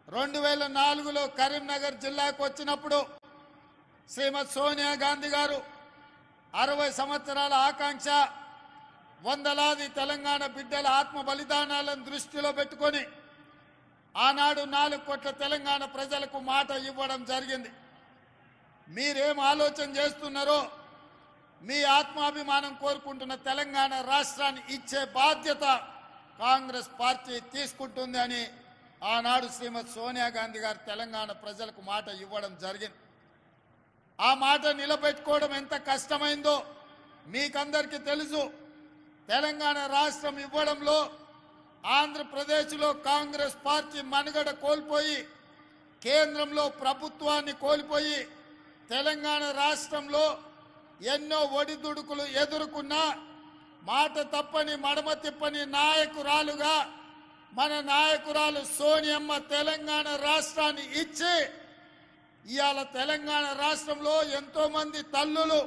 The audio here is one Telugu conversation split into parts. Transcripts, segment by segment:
రెండు వేల నాలుగులో కరీంనగర్ జిల్లాకు వచ్చినప్పుడు శ్రీమతి సోనియా గాంధీ గారు అరవై సంవత్సరాల ఆకాంక్ష వందలాది తెలంగాణ బిడ్డల ఆత్మ బలిదానాలను దృష్టిలో పెట్టుకొని ఆనాడు నాలుగు కోట్ల తెలంగాణ ప్రజలకు మాట ఇవ్వడం జరిగింది మీరేం ఆలోచన చేస్తున్నారో మీ ఆత్మాభిమానం కోరుకుంటున్న తెలంగాణ రాష్ట్రాన్ని ఇచ్చే బాధ్యత కాంగ్రెస్ పార్టీ తీసుకుంటుంది అని ఆనాడు శ్రీమతి సోనియా గాంధీ గారు తెలంగాణ ప్రజలకు మాట ఇవ్వడం జరిగింది ఆ మాట నిలబెట్టుకోవడం ఎంత కష్టమైందో మీకందరికీ తెలుసు తెలంగాణ రాష్ట్రం ఇవ్వడంలో ఆంధ్రప్రదేశ్లో కాంగ్రెస్ పార్టీ మనుగడ కోల్పోయి కేంద్రంలో ప్రభుత్వాన్ని కోల్పోయి తెలంగాణ రాష్ట్రంలో ఎన్నో ఒడిదుడుకులు ఎదుర్కొన్నా మాట తప్పని మడమ తిప్పని నాయకురాలుగా మన నాయకురాలు సోనియమ్మ తెలంగాణ రాష్ట్రాన్ని ఇచ్చి ఇవాళ తెలంగాణ రాష్ట్రంలో ఎంతో మంది తల్లులు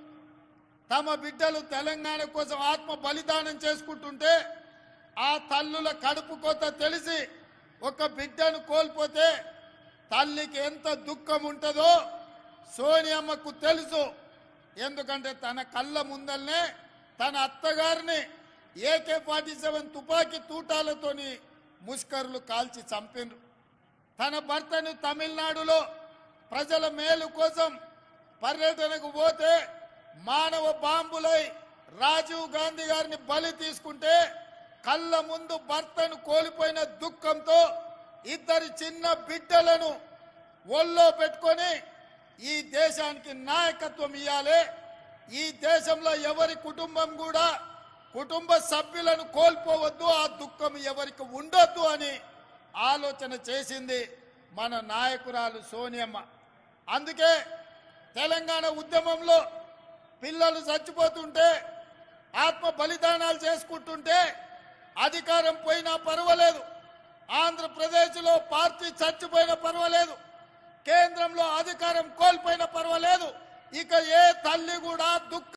తమ బిడ్డలు తెలంగాణ కోసం ఆత్మ బలిదానం చేసుకుంటుంటే ఆ తల్లుల కడుపు కొత్త తెలిసి ఒక బిడ్డను కోల్పోతే తల్లికి ఎంత దుఃఖం ఉంటుందో సోనియమ్మకు తెలుసు ఎందుకంటే తన కళ్ళ ముందల్నే తన అత్తగారిని ఏకే ఫార్టీ సెవెన్ తుపాకీ తూటాలతోని ముష్కరులు కాల్చి చంపిండ్రు తన భర్తను తమిళనాడులో ప్రజల మేలు కోసం పర్యటనకు పోతే మానవ బాంబులై రాజీవ్ గాంధీ గారిని బలి తీసుకుంటే కళ్ళ ముందు భర్తను కోల్పోయిన దుఃఖంతో ఇద్దరి చిన్న బిడ్డలను ఒళ్ళో పెట్టుకొని ఈ దేశానికి నాయకత్వం ఇవ్వాలి ఈ దేశంలో ఎవరి కుటుంబం కూడా కుటుంబ సభ్యులను కోల్పోవద్దు ఆ దుఃఖం ఎవరికి ఉండొద్దు అని ఆలోచన చేసింది మన నాయకురాలు సోనియమ్మ అందుకే తెలంగాణ ఉద్యమంలో పిల్లలు చచ్చిపోతుంటే ఆత్మ బలిదానాలు చేసుకుంటుంటే అధికారం పోయినా పర్వాలేదు ఆంధ్రప్రదేశ్లో పార్టీ చచ్చిపోయినా పర్వాలేదు కేంద్రంలో అధికారం కోల్పోయినా పర్వాలేదు ఇక ఏ తల్లి కూడా దుఃఖ